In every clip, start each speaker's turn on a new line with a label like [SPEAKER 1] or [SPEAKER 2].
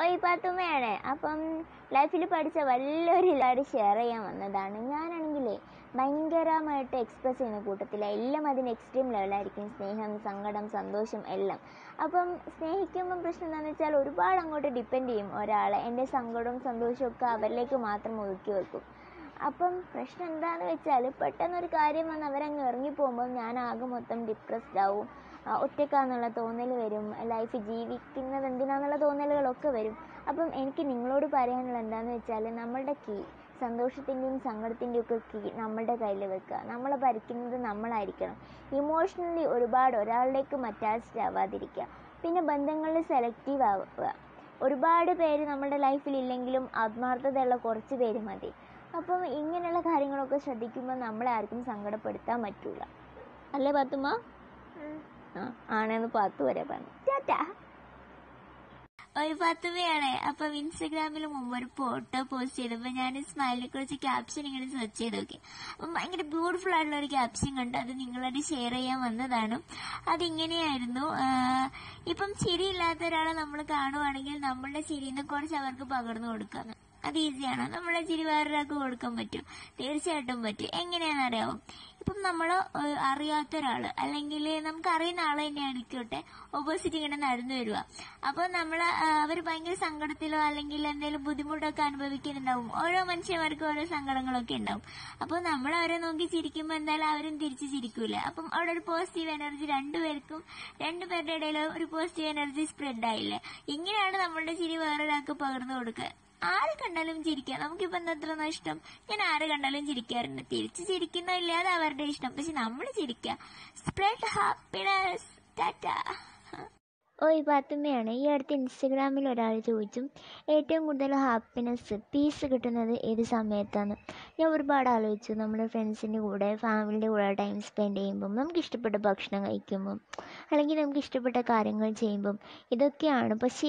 [SPEAKER 1] ഓയ് പാത്തുമ്മയാണ് അപ്പം ലൈഫിൽ പഠിച്ച വലിയൊരു കാര്യം ഷെയർ ചെയ്യാൻ വന്നതാണ് ഞാനാണെങ്കിലേ ഭയങ്കരമായിട്ട് എക്സ്പ്രസ് ചെയ്യുന്ന കൂട്ടത്തില എല്ലാം അതിന് എക്സ്ട്രീം ലെവലായിരിക്കും സ്നേഹം സങ്കടം സന്തോഷം എല്ലാം അപ്പം സ്നേഹിക്കുമ്പം പ്രശ്നം എന്താണെന്ന് വെച്ചാൽ ഒരുപാട് അങ്ങോട്ട് ഡിപ്പെൻഡ് ചെയ്യും ഒരാളെ എൻ്റെ സങ്കടവും സന്തോഷവും ഒക്കെ അവരിലേക്ക് മാത്രം ഒതുക്കി വെക്കും അപ്പം പ്രശ്നം എന്താണെന്ന് വെച്ചാൽ പെട്ടെന്നൊരു കാര്യം വന്ന് അവരങ്ങ് ഇറങ്ങിപ്പോകുമ്പോൾ ഞാൻ ആകെ മൊത്തം ഡിപ്രസ്ഡ് ആവും ആ, ഒറ്റക്കാന്നുള്ള തോന്നൽ വരും ലൈഫ് ജീവിക്കുന്നത് എന്തിനാന്നുള്ള തോന്നലുകളൊക്കെ വരും അപ്പം എനിക്ക് നിങ്ങളോട് പറയാനുള്ള എന്താണെന്ന് വെച്ചാൽ നമ്മളുടെ കീ സന്തോഷത്തിൻ്റെയും സങ്കടത്തിൻ്റെയും ഒക്കെ കീ നമ്മളുടെ കയ്യിൽ വെക്കുക നമ്മളെ ഭരിക്കുന്നത് നമ്മളായിരിക്കണം ഇമോഷണലി ഒരുപാട് ഒരാളിലേക്കും അറ്റാച്ച്ഡ് ആവാതിരിക്കുക പിന്നെ ബന്ധങ്ങളിൽ സെലക്റ്റീവ് ആവുക ഒരുപാട് പേര് നമ്മുടെ ലൈഫിൽ ഇല്ലെങ്കിലും ആത്മാർത്ഥതയുള്ള കുറച്ച് പേര് മതി അപ്പം ഇങ്ങനെയുള്ള കാര്യങ്ങളൊക്കെ ശ്രദ്ധിക്കുമ്പോൾ നമ്മളെ ആർക്കും സങ്കടപ്പെടുത്താൻ പറ്റൂല അല്ലേ പാത്തുമ്മ ആ ആണെന്ന് പാത്തു വരെ പറഞ്ഞു ടാറ്റാ
[SPEAKER 2] ഒരു പത്തുമയാണ് അപ്പം ഇൻസ്റ്റഗ്രാമിൽ മുമ്പ് ഒരു ഫോട്ടോ പോസ്റ്റ് ചെയ്തപ്പോൾ ഞാൻ സ്മൈലിനെ കുറിച്ച് ക്യാപ്ഷൻ ഇങ്ങനെ സെർച്ച് ചെയ്ത് നോക്കി അപ്പം ഭയങ്കര ബ്യൂട്ടിഫുൾ ആയിട്ടുള്ള ഒരു ക്യാപ്ഷൻ കണ്ട് അത് നിങ്ങളോട് ഷെയർ ചെയ്യാൻ വന്നതാണ് അതിങ്ങനെയായിരുന്നു ആഹ് ഇപ്പം ചിരിയില്ലാത്ത ഒരാളെ നമ്മൾ കാണുവാണെങ്കിൽ നമ്മളുടെ ചിരിന്ന് കുറച്ച് അവർക്ക് പകർന്നു കൊടുക്കാന്ന് അത് ഈസിയാണോ നമ്മുടെ ചിരി വേറൊരാൾക്ക് കൊടുക്കാൻ പറ്റും തീർച്ചയായിട്ടും പറ്റും എങ്ങനെയാണെന്നറിയാമോ ഇപ്പം നമ്മൾ അറിയാത്ത ഒരാള് അല്ലെങ്കിൽ നമുക്ക് അറിയുന്ന ആള് തന്നെ ആയിരിക്കട്ടെ ഓപ്പോസിറ്റ് ഇങ്ങനെ നടന്നു വരിക അപ്പോൾ നമ്മൾ അവർ ഭയങ്കര സങ്കടത്തിലോ അല്ലെങ്കിൽ എന്തെങ്കിലും ബുദ്ധിമുട്ടൊക്കെ അനുഭവിക്കുന്നുണ്ടാവും ഓരോ മനുഷ്യന്മാർക്കും ഓരോ സങ്കടങ്ങളൊക്കെ ഉണ്ടാവും അപ്പോൾ നമ്മൾ അവരെ നോക്കി ചിരിക്കുമ്പോൾ എന്തായാലും അവരും തിരിച്ച് ചിരിക്കൂല അപ്പം അവിടെ ഒരു പോസിറ്റീവ് എനർജി രണ്ടുപേർക്കും രണ്ടുപേരുടെ ഇടയിൽ ഒരു പോസിറ്റീവ് എനർജി സ്പ്രെഡ് ആയില്ലേ ഇങ്ങനെയാണ് നമ്മളുടെ ചിരി വേറൊരാൾക്ക് പകർന്നു കൊടുക്കുക ആര് കണ്ടാലും ചിരിക്കാം നമുക്കിപ്പോ എന്താ അത്ര നഷ്ടം ഞാൻ ആര് കണ്ടാലും ചിരിക്കാറുണ്ട് തിരിച്ച് ചിരിക്കുന്നില്ല അത് അവരുടെ ഇഷ്ടം പക്ഷെ നമ്മൾ ചിരിക്കുക സ്പ്രെഡ് ഹാപ്പിനെസ് ടാറ്റ
[SPEAKER 1] ഓയ് പാത്തുമ്മയാണ് ഈ അടുത്ത് ഇൻസ്റ്റഗ്രാമിൽ ഒരാൾ ചോദിച്ചു ഏറ്റവും കൂടുതൽ ഹാപ്പിനെസ് പീസ് കിട്ടുന്നത് ഏത് സമയത്താണ് ഞാൻ ഒരുപാട് ആലോചിച്ചു നമ്മുടെ ഫ്രണ്ട്സിൻ്റെ കൂടെ ഫാമിലിൻ്റെ കൂടെ ടൈം സ്പെൻഡ് ചെയ്യുമ്പം നമുക്ക് ഇഷ്ടപ്പെട്ട ഭക്ഷണം കഴിക്കുമ്പം അല്ലെങ്കിൽ നമുക്ക് ഇഷ്ടപ്പെട്ട കാര്യങ്ങൾ ചെയ്യുമ്പം ഇതൊക്കെയാണ് പക്ഷേ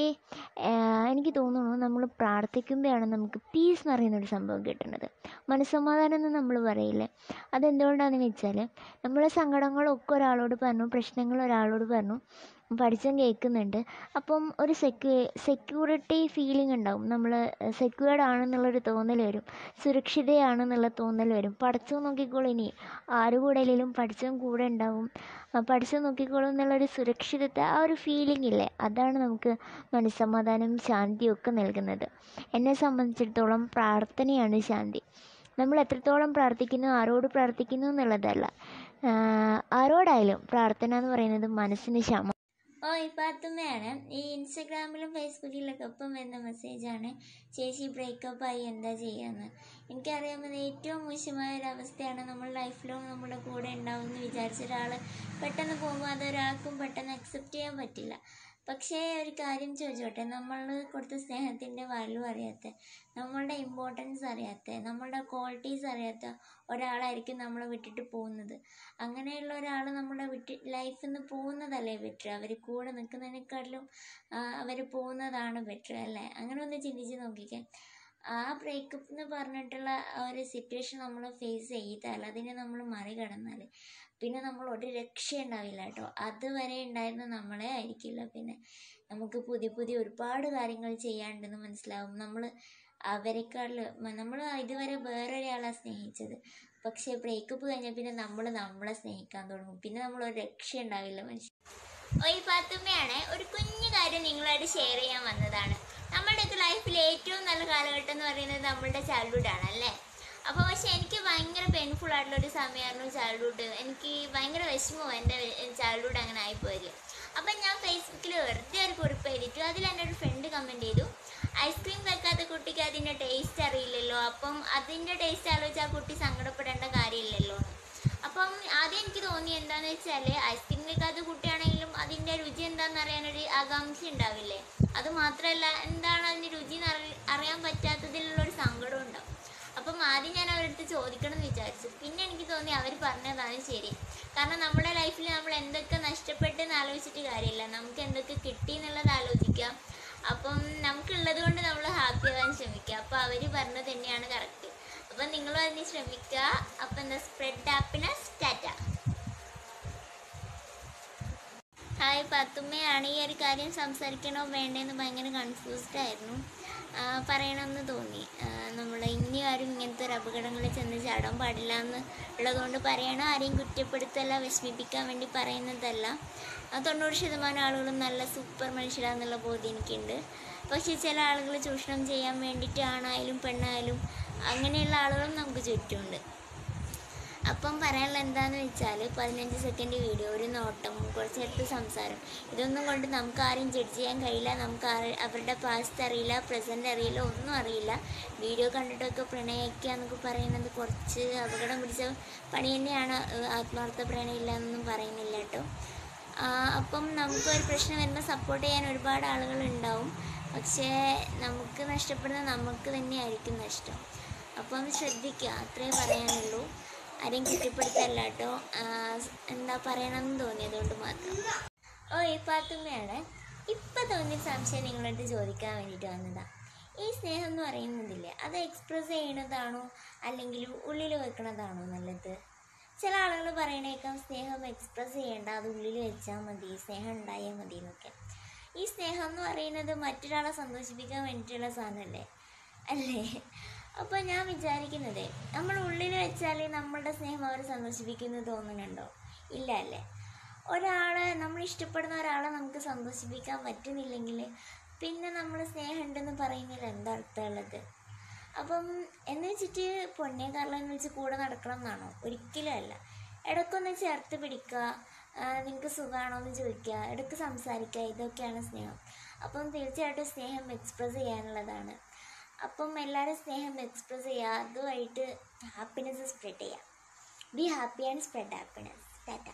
[SPEAKER 1] ആഹ് എനിക്ക് തോന്നുന്നു നമ്മൾ പ്രാർത്ഥിക്കുമ്പോഴാണ് നമുക്ക് പീസ് എന്ന് പറയുന്നൊരു സംഭവം കിട്ടുന്നത് മനസ്സമാധാനം എന്ന് നമ്മൾ പറയില്ലേ അതെന്തുകൊണ്ടാണെന്ന് വെച്ചാൽ നമ്മളെ സങ്കടങ്ങളൊക്കെ ഒരാളോട് പറഞ്ഞു പ്രശ്നങ്ങൾ ഒരാളോട് പറഞ്ഞു പഠിച്ചം കേൾക്കുന്നുണ്ട് അപ്പം ഒരു സെക്യൂ സെക്യൂരിറ്റി ഫീലിംഗ് ഉണ്ടാവും നമ്മൾ സെക്യൂർഡ് ആണെന്നുള്ളൊരു തോന്നൽ വരും സുരക്ഷിതയാണെന്നുള്ള തോന്നൽ വരും പഠിച്ചോ നോക്കിക്കോളും ഇനി ആര് കൂടെ ഇല്ലെങ്കിലും പഠിച്ചവൻ കൂടെ ഉണ്ടാവും ആ, പഠിച്ചോ നോക്കിക്കോളും എന്നുള്ളൊരു സുരക്ഷിതത്വ ആ ഒരു ഫീലിംഗ് ഇല്ലേ അതാണ് നമുക്ക് മനസ്സമാധാനവും ശാന്തിയും ഒക്കെ നൽകുന്നത് എന്നെ സംബന്ധിച്ചിടത്തോളം പ്രാർത്ഥനയാണ് ശാന്തി നമ്മൾ എത്രത്തോളം പ്രാർത്ഥിക്കുന്നു ആരോട് പ്രാർത്ഥിക്കുന്നു എന്നുള്ളതല്ല ആ, ആരോടായാലും പ്രാർത്ഥന എന്ന് പറയുന്നത് മനസ്സിന് ശമ
[SPEAKER 2] ഓ ഇപ്പാത്തുമ്മയാണ് ഈ ഇൻസ്റ്റഗ്രാമിലും ഫേസ്ബുക്കിലൊക്കെ ഒപ്പം വരുന്ന മെസ്സേജാണ് ചേച്ചി ബ്രേക്കപ്പ് ആയി എന്താ ചെയ്യാന്ന് എനിക്കറിയാവുന്നത് ഏറ്റവും മോശമായ ഒരു അവസ്ഥയാണ് നമ്മൾ ലൈഫ് ലോങ് നമ്മുടെ കൂടെ ഉണ്ടാവും എന്ന് വിചാരിച്ച ഒരാൾ പെട്ടെന്ന് പോകുമ്പോൾ അതൊരാൾക്കും പെട്ടെന്ന് അക്സെപ്റ്റ് ചെയ്യാൻ പറ്റില്ല പക്ഷേ ഒരു കാര്യം ചോദിച്ചോട്ടെ നമ്മൾ കൊടുത്ത സ്നേഹത്തിൻ്റെ വാല്യൂ അറിയാത്ത നമ്മളുടെ ഇമ്പോർട്ടൻസ് അറിയാത്ത നമ്മളുടെ ക്വാളിറ്റീസ് അറിയാത്ത ഒരാളായിരിക്കും നമ്മളെ വിട്ടിട്ട് പോകുന്നത് അങ്ങനെയുള്ള ഒരാൾ നമ്മുടെ വിട്ട് ലൈഫിൽ നിന്ന് പോകുന്നതല്ലേ ബെറ്റർ അവർ കൂടെ നിൽക്കുന്നതിനെക്കാട്ടിലും അവർ പോകുന്നതാണ് ബെറ്റർ അല്ലേ അങ്ങനെ ഒന്ന് ചിന്തിച്ച് നോക്കിക്കേ ആ ബ്രേക്കപ്പ് എന്ന് പറഞ്ഞിട്ടുള്ള ആ ഒരു സിറ്റുവേഷൻ നമ്മൾ ഫേസ് ചെയ്താൽ അതിനെ നമ്മൾ മറികടന്നാൽ പിന്നെ നമ്മൾ ഒരു രക്ഷ ഉണ്ടാവില്ല കേട്ടോ അതുവരെ ഉണ്ടായിരുന്ന നമ്മളെ ആയിരിക്കില്ല പിന്നെ നമുക്ക് പുതിയ പുതിയ ഒരുപാട് കാര്യങ്ങൾ ചെയ്യാണ്ടെന്ന് മനസ്സിലാവും നമ്മൾ അവരെക്കാളിൽ നമ്മൾ ഇതുവരെ വേറൊരാളാണ് സ്നേഹിച്ചത് പക്ഷേ ബ്രേക്കപ്പ് കഴിഞ്ഞാൽ പിന്നെ നമ്മൾ നമ്മളെ സ്നേഹിക്കാൻ തുടങ്ങും പിന്നെ നമ്മൾ ഒരു രക്ഷ ഉണ്ടാവില്ല മനുഷ്യൻ ഒരു പാത്തുമ്മയാണ് ഒരു കുഞ്ഞു കാര്യം നിങ്ങളായിട്ട് ഷെയർ ചെയ്യാൻ വന്നതാണ് നമ്മുടെയൊക്കെ ലൈഫിൽ ഏറ്റവും നല്ല കാലഘട്ടം എന്ന് പറയുന്നത് നമ്മളുടെ ചൈൽഡ്ഹുഡ് ആണ് അല്ലേ അപ്പോൾ പക്ഷെ എനിക്ക് ഭയങ്കര പെയിൻഫുൾ ആയിട്ടുള്ള ഒരു സമയമായിരുന്നു ചൈൽഡ്ഹുഡ് എനിക്ക് ഭയങ്കര വിഷമവും എൻ്റെ ചൈൽഡ്ഹുഡ് അങ്ങനെ ആയിപ്പോയത് അപ്പം ഞാൻ ഫേസ്ബുക്കിൽ വെറുതെ ഒരു കുറിപ്പ് എഴുതിയിട്ടു അതിൽ എൻ്റെ ഒരു ഫ്രണ്ട് കമൻറ്റ് ചെയ്തു ഐസ്ക്രീം വെക്കാത്ത കുട്ടിക്ക് അതിൻ്റെ ടേസ്റ്റ് അറിയില്ലല്ലോ അപ്പം അതിൻ്റെ ടേസ്റ്റ് ആലോചിച്ച് ആ കുട്ടി സങ്കടപ്പെടേണ്ട കാര്യമില്ലല്ലോ എന്ന് അപ്പം ആദ്യം എനിക്ക് തോന്നി എന്താണെന്ന് വെച്ചാൽ ഐസ്ക്രീം വെക്കാത്ത കുട്ടിയാണെങ്കിലും അതിൻ്റെ രുചി എന്താണെന്ന് അറിയാനൊരു ആകാംക്ഷ ഉണ്ടാവില്ലേ അത് മാത്രമല്ല എന്താണ് അതിൻ്റെ രുചി എന്ന് അറി- അറിയാൻ പറ്റാത്തതിലുള്ളൊരു സങ്കടം ഉണ്ടാവും അപ്പം ആദ്യം ഞാൻ അവരടുത്ത് ചോദിക്കണം എന്ന് വിചാരിച്ചു പിന്നെ എനിക്ക് തോന്നി അവർ പറഞ്ഞതാണ് ശരി കാരണം നമ്മുടെ ലൈഫിൽ നമ്മൾ എന്തൊക്കെ നഷ്ടപ്പെട്ടെന്ന് ആലോചിച്ചിട്ട് കാര്യമില്ല നമുക്ക് എന്തൊക്കെ കിട്ടി എന്നുള്ളത് ആലോചിക്കാം അപ്പം നമുക്കുള്ളത് കൊണ്ട് നമ്മൾ ഹാപ്പി ആവാൻ ശ്രമിക്കുക അപ്പോൾ അവർ പറഞ്ഞത് തന്നെയാണ് കറക്റ്റ് അപ്പം നിങ്ങളും അതിന് ശ്രമിക്കുക അപ്പം എന്താ സ്പ്രെഡ് ഹാപ്പിനെസ് ടാറ്റ ഹായ് പത്തുമ്മയാണ് ഈ ഒരു കാര്യം സംസാരിക്കണോ വേണ്ടേന്ന് ഭയങ്കര കൺഫ്യൂസ്ഡ് ആയിരുന്നു ആ, പറയണമെന്ന് തോന്നി നമ്മൾ ഇനി ആരും ഇങ്ങനത്തെ ഒരു അപകടങ്ങളിൽ ചെന്ന് ചാടാൻ പാടില്ല എന്ന് ഉള്ളതുകൊണ്ട് പറയണം ആരെയും കുറ്റപ്പെടുത്തല്ല വിഷമിപ്പിക്കാൻ വേണ്ടി പറയുന്നതല്ല ആ, തൊണ്ണൂറ് ശതമാനം ആളുകളും നല്ല സൂപ്പർ മനുഷ്യരാന്നുള്ള ബോധ്യം എനിക്കുണ്ട് പക്ഷേ ചില ആളുകൾ ചൂഷണം ചെയ്യാൻ വേണ്ടിയിട്ട് ആണായാലും പെണ്ണായാലും അങ്ങനെയുള്ള ആളുകളും നമുക്ക് ചുറ്റുമുണ്ട് അപ്പം പറയാനുള്ള എന്താന്ന് വെച്ചാൽ പതിനഞ്ച് സെക്കൻഡ് വീഡിയോ ഒരു നോട്ടം കുറച്ച് നേരത്തെ സംസാരം ഇതൊന്നും കൊണ്ട് നമുക്ക് ആരും ജഡ്ജ് ചെയ്യാൻ കഴിയില്ല നമുക്ക് ആരെ- അവരുടെ പാസ്റ്റ് അറിയില്ല പ്രസൻറ്റ് അറിയില്ല ഒന്നും അറിയില്ല വീഡിയോ കണ്ടിട്ടൊക്കെ പ്രണയിക്കുക എന്നൊക്കെ പറയുന്നത് കുറച്ച് അപകടം പിടിച്ച പണി തന്നെയാണ് ഏഹ് ആത്മാർത്ഥ പ്രണയമില്ല എന്നൊന്നും പറയുന്നില്ല കേട്ടോ ആ, അപ്പം നമുക്കൊരു പ്രശ്നം വരുമ്പോൾ സപ്പോർട്ട് ചെയ്യാൻ ഒരുപാട് ആളുകൾ ഉണ്ടാവും പക്ഷേ നമുക്ക് നഷ്ടപ്പെടുന്ന നമുക്ക് തന്നെയായിരിക്കും നഷ്ടം അപ്പം ശ്രദ്ധിക്കുക അത്രേ പറയാനുള്ളൂ ആരെയും കുറ്റപ്പെടുത്തല്ല കേട്ടോ ആ, എന്താ പറയണമെന്ന് തോന്നിയതുകൊണ്ട് മാത്രം ഓ ഈ പാത്തുമ്മയാണ് ഇപ്പം തോന്നിയ സംശയം നിങ്ങളടുത്ത് ചോദിക്കാൻ വേണ്ടിയിട്ട് വന്നതാ ഈ സ്നേഹം എന്ന് പറയുന്നതില്ലേ അത് എക്സ്പ്രസ് ചെയ്യണതാണോ അല്ലെങ്കിൽ ഉള്ളിൽ വെക്കണതാണോ നല്ലത് ചില ആളുകൾ പറയണേക്കാം സ്നേഹം എക്സ്പ്രസ് ചെയ്യേണ്ട അത് ഉള്ളിൽ വെച്ചാൽ മതി സ്നേഹം ഉണ്ടായാൽ മതി എന്നൊക്കെ ഈ സ്നേഹം എന്ന് പറയുന്നത് മറ്റൊരാളെ സന്തോഷിപ്പിക്കാൻ വേണ്ടിയിട്ടുള്ള സാധനമല്ലേ അല്ലേ അപ്പോൾ ഞാൻ വിചാരിക്കുന്നത് നമ്മൾ ഉള്ളിൽ വെച്ചാൽ നമ്മളുടെ സ്നേഹം അവർ സന്തോഷിപ്പിക്കുന്നു തോന്നുന്നുണ്ടോ ഇല്ല അല്ലേ ഒരാളെ നമ്മൾ ഇഷ്ടപ്പെടുന്ന ഒരാളെ നമുക്ക് സന്തോഷിപ്പിക്കാൻ പറ്റുന്നില്ലെങ്കിൽ പിന്നെ നമ്മൾ സ്നേഹം ഉണ്ടെന്ന് പറയുന്നതിൽ എന്താ അർത്ഥമുള്ളത് അപ്പം എന്ന് വെച്ചിട്ട് പൊന്നെ കള്ളെന്ന് വെച്ച് കൂടെ നടക്കണം എന്നാണോ ഒരിക്കലും അല്ല ഇടയ്ക്കൊന്ന് ചേർത്ത് പിടിക്കുക നിങ്ങൾക്ക് സുഖമാണോ എന്ന് ചോദിക്കുക ഇടയ്ക്ക് സംസാരിക്കുക ഇതൊക്കെയാണ് സ്നേഹം അപ്പം തീർച്ചയായിട്ടും സ്നേഹം എക്സ്പ്രസ് ചെയ്യാനുള്ളതാണ് അപ്പം എല്ലാവരും സ്നേഹം എക്സ്പ്രസ് ചെയ്യുക അതുമായിട്ട് ഹാപ്പിനെസ് സ്പ്രെഡ് ചെയ്യുക be happy and spread happiness tata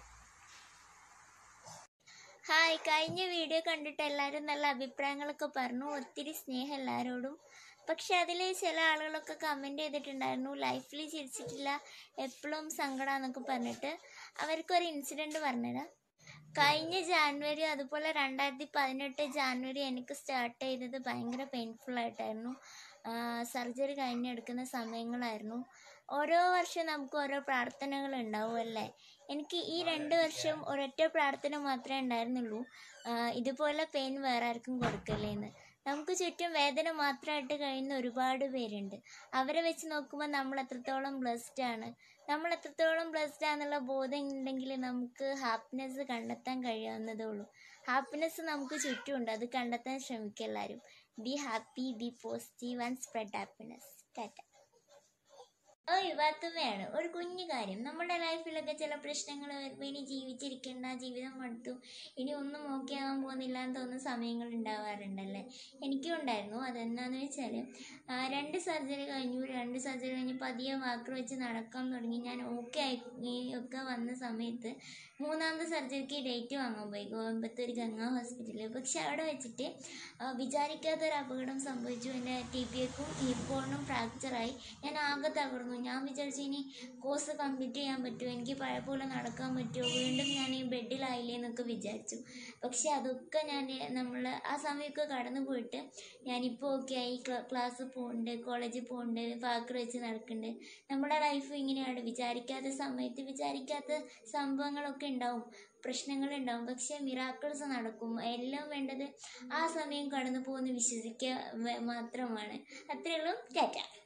[SPEAKER 2] hi കഴിഞ്ഞ വീഡിയോ കണ്ടിട്ട് എല്ലാവരും നല്ല അഭിപ്രായങ്ങളൊക്കെ പറഞ്ഞു ഒത്തിരി സ്നേഹം എല്ലാവരോടും പക്ഷെ അതിൽ ചില ആളുകളൊക്കെ കമൻറ്റ് ചെയ്തിട്ടുണ്ടായിരുന്നു ലൈഫിൽ ചിരിച്ചിട്ടില്ല എപ്പോഴും സങ്കടമാണെന്നൊക്കെ പറഞ്ഞിട്ട് അവർക്കൊരു ഇൻസിഡൻറ്റ് പറഞ്ഞുതരാം കഴിഞ്ഞ ജാനുവരി അതുപോലെ രണ്ടായിരത്തി പതിനെട്ട് ജാനുവരി എനിക്ക് സ്റ്റാർട്ട് ചെയ്തത് ഭയങ്കര പെയിൻഫുൾ ആയിട്ടായിരുന്നു സർജറി കഴിഞ്ഞെടുക്കുന്ന സമയങ്ങളായിരുന്നു ഓരോ വർഷം നമുക്ക് ഓരോ പ്രാർത്ഥനകൾ ഉണ്ടാവും അല്ലേ എനിക്ക് ഈ രണ്ട് വർഷം ഒരൊറ്റ പ്രാർത്ഥന മാത്രമേ ഉണ്ടായിരുന്നുള്ളൂ ആ, ഇതുപോലെ പെയിൻ വേറെ ആർക്കും കൊടുക്കല്ലേന്ന് നമുക്ക് ചുറ്റും വേദന മാത്രമായിട്ട് കഴിയുന്ന ഒരുപാട് പേരുണ്ട് അവരെ വെച്ച് നോക്കുമ്പോൾ നമ്മൾ എത്രത്തോളം ബ്ലെസ്ഡ് ആണ് നമ്മൾ എത്രത്തോളം ബ്ലെസ്ഡ് ആണെന്നുള്ള ബോധം ഉണ്ടെങ്കിൽ നമുക്ക് ഹാപ്പിനെസ് കണ്ടെത്താൻ കഴിയാവുന്നതേ ഉള്ളൂ ഹാപ്പിനെസ് നമുക്ക് ചുറ്റുമുണ്ട് അത് കണ്ടെത്താൻ ശ്രമിക്കുക എല്ലാവരും be happy be positive and spread happiness tata ഓ യുവാത്വമയാണ് ഒരു കുഞ്ഞു കാര്യം നമ്മുടെ ലൈഫിലൊക്കെ ചില പ്രശ്നങ്ങൾ വരുമ്പോൾ ഇനി ജീവിച്ചിരിക്കേണ്ട ജീവിതം മടുത്തു ഇനി ഒന്നും ഓക്കെ ആവാൻ പോകുന്നില്ല എന്ന് തോന്നുന്ന സമയങ്ങൾ ഉണ്ടാവാറുണ്ടല്ലേ എനിക്കും ഉണ്ടായിരുന്നു അതെന്താന്ന് വെച്ചാൽ രണ്ട് സർജറി കഴിഞ്ഞു രണ്ട് സർജറി കഴിഞ്ഞ് പതിയെ വാക്കർ വെച്ച് നടക്കാൻ തുടങ്ങി ഞാൻ ഓക്കെ ആയി ഒക്കെ വന്ന സമയത്ത് മൂന്നാമത്തെ സർജറിക്ക് ഡേറ്റ് വാങ്ങാൻ പോയി കോയമ്പത്തൂർ ഗംഗാ ഹോസ്പിറ്റലിൽ പക്ഷെ അവിടെ വെച്ചിട്ട് ആ, വിചാരിക്കാത്തൊരു അപകടം സംഭവിച്ചു എൻ്റെ ടി പി എക്കും ഹിപ്പോണിനും ഫ്രാക്ചറായി ഞാൻ ആകെ തകർന്നു ഞാൻ വിചാരിച്ചു ഇനി കോഴ്സ് കംപ്ലീറ്റ് ചെയ്യാൻ പറ്റുമോ എനിക്ക് പഴയ പോലെ നടക്കാൻ പറ്റുമോ വീണ്ടും ഞാൻ ഈ ബെഡിലായില്ലേ എന്നൊക്കെ വിചാരിച്ചു പക്ഷെ അതൊക്കെ ഞാൻ നമ്മൾ ആ സമയമൊക്കെ കടന്നു പോയിട്ട് ഞാനിപ്പോൾ ഓക്കെ ആയി ക്ലാസ് പോകുന്നുണ്ട് കോളേജിൽ പോകുന്നുണ്ട് വാക്കർ വെച്ച് നടക്കുന്നുണ്ട് നമ്മുടെ ലൈഫ് ഇങ്ങനെയാണ് വിചാരിക്കാത്ത സമയത്ത് വിചാരിക്കാത്ത സംഭവങ്ങളൊക്കെ ഉണ്ടാവും പ്രശ്നങ്ങളുണ്ടാവും പക്ഷെ മിറാക്കിൾസ് നടക്കും എല്ലാം വേണ്ടത് ആ സമയം കടന്നു പോകുന്ന വിശ്വസിക്കുക വ- മാത്രമാണ് അത്രയേ ഉള്ളൂ ടാറ്റ